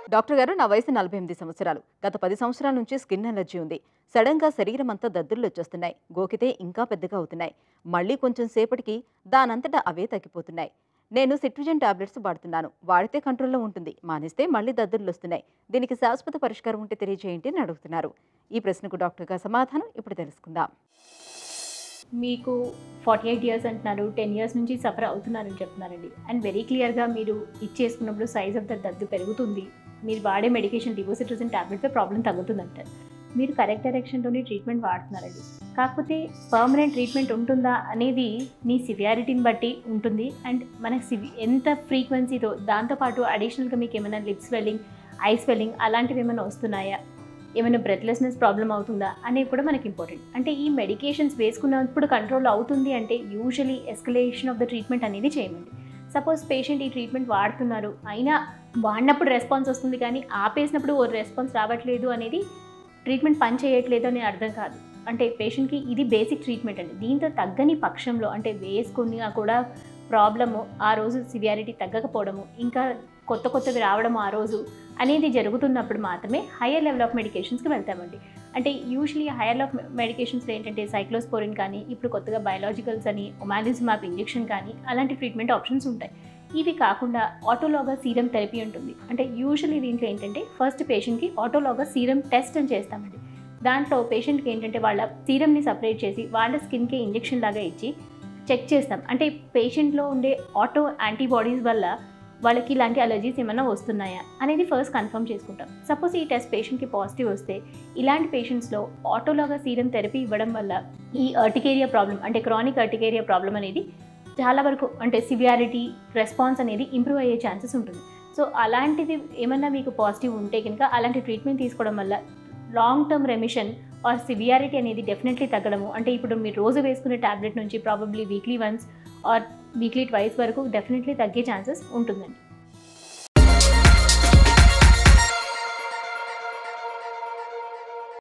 doctor గారు నా వయసు నలభై ఎనిమిది సంవత్సరాలు గత పది సంవత్సరాల నుంచి స్కిన్ ఎలర్జీ ఉంది సడన్ గా శరీరం అంతా దద్దుర్లు వచ్చేస్తున్నాయి గోకితే ఇంకా పెద్దగా అవుతున్నాయి మళ్ళీ కొంచెం సేపటికి దానంతటా అవే తగ్గిపోతున్నాయి నేను సిట్రిజన్ టాబ్లెట్స్ వాడుతున్నాను వాడితే కంట్రోల్లో ఉంటుంది మానేస్తే మళ్ళీ దద్దుర్లు వస్తున్నాయి దీనికి శాశ్వత పరిష్కారం ఉంటే తెలియజేయండి అని అడుగుతున్నారు ఈ ప్రశ్నకు డాక్టర్ గారు సమాధానం ఇప్పుడు తెలుసుకుందాం మీకు ఫార్టీ ఎయిట్ ఇయర్స్ అంటున్నారు టెన్ ఇయర్స్ నుంచి సఫర్ అవుతున్నారని చెప్తున్నారండి అండ్ వెరీ క్లియర్గా మీరు ఇచ్చేసుకున్నప్పుడు సైజ్ ఆఫ్ ద దద్దు పెరుగుతుంది మీరు వాడే మెడికేషన్ డివోసిట్రసిన్ టాబ్లెట్తో ప్రాబ్లం తగ్గుతుందంటారు మీరు కరెక్ట్ డైరెక్షన్తోనే ట్రీట్మెంట్ వాడుతున్నారండి కాకపోతే పర్మనెంట్ ట్రీట్మెంట్ ఉంటుందా అనేది మీ సివియారిటీని బట్టి ఉంటుంది అండ్ మన సివి ఎంత ఫ్రీక్వెన్సీతో దాంతోపాటు అడిషనల్గా మీకు ఏమైనా లిప్ స్వెల్లింగ్ ఐ స్వెల్లింగ్ అలాంటివి ఏమైనా వస్తున్నాయా ఏమైనా బ్రెత్లెస్నెస్ ప్రాబ్లం అవుతుందా అనేది కూడా మనకి ఇంపార్టెంట్ అంటే ఈ మెడికేషన్స్ వేసుకున్నప్పుడు కంట్రోల్ అవుతుంది అంటే usually escalation of the treatment అనేది చేయమండి సపోజ్ పేషెంట్ ఈ ట్రీట్మెంట్ వాడుతున్నారు అయినా వాడినప్పుడు రెస్పాన్స్ వస్తుంది కానీ ఆపేసినప్పుడు ఓ రెస్పాన్స్ రావట్లేదు అనేది ట్రీట్మెంట్ పని చేయట్లేదు అని అర్థం కాదు అంటే పేషెంట్కి ఇది బేసిక్ ట్రీట్మెంట్ అండి దీంతో తగ్గని పక్షంలో అంటే వేసుకున్నా కూడా ప్రాబ్లము ఆ రోజు సివియారిటీ తగ్గకపోవడము ఇంకా కొత్త కొత్తవి రావడము ఆ రోజు అనేది జరుగుతున్నప్పుడు మాత్రమే హయ్యర్ లెవెల్ ఆఫ్ మెడికేషన్స్కి వెళ్తామండి అంటే యూజువలీ హైయర్ ఆఫ్ మెడికేషన్స్లో ఏంటంటే సైక్లోస్పోరిన్ కానీ ఇప్పుడు కొత్తగా బయలాజికల్స్ అని ఒమాలిజిమాప్ ఇంజెక్షన్ కానీ అలాంటి ట్రీట్మెంట్ ఆప్షన్స్ ఉంటాయి ఇవి కాకుండా ఆటోలాగా సీరం థెరపీ ఉంటుంది అంటే యూజువలీ దీంట్లో ఏంటంటే ఫస్ట్ పేషెంట్కి ఆటోలాగా సీరం టెస్ట్ అని చేస్తామండి దాంట్లో పేషెంట్కి ఏంటంటే వాళ్ళ సీరంని సపరేట్ చేసి వాళ్ళ స్కిన్కి ఇంజెక్షన్ లాగా ఇచ్చి చెక్ చేస్తాం అంటే పేషెంట్లో ఉండే ఆటో యాంటీబాడీస్ వల్ల వాళ్ళకి ఇలాంటి అలర్జీస్ ఏమైనా వస్తున్నాయా అనేది ఫస్ట్ కన్ఫర్మ్ చేసుకుంటాం సపోజ్ ఈ టెస్ట్ పేషెంట్కి పాజిటివ్ వస్తే ఇలాంటి పేషెంట్స్లో ఆటోలాగా సీరం థెరపీ ఇవ్వడం వల్ల ఈ అర్టికేరియా ప్రాబ్లం అంటే క్రానిక్ అర్టికేరియా ప్రాబ్లం అనేది చాలా వరకు అంటే సివియారిటీ రెస్పాన్స్ అనేది ఇంప్రూవ్ అయ్యే ఛాన్సెస్ ఉంటుంది సో అలాంటిది ఏమన్నా మీకు పాజిటివ్ ఉంటే కనుక అలాంటి ట్రీట్మెంట్ తీసుకోవడం వల్ల long term remission or severity అనేది డెఫినెట్లీ తగ్గడము అంటే ఇప్పుడు మీరు రోజు వేసుకునే ట్యాబ్లెట్ నుంచి probably weekly once or weekly twice వరకు డెఫినెట్లీ తగ్గే ఛాన్సెస్ ఉంటుందండి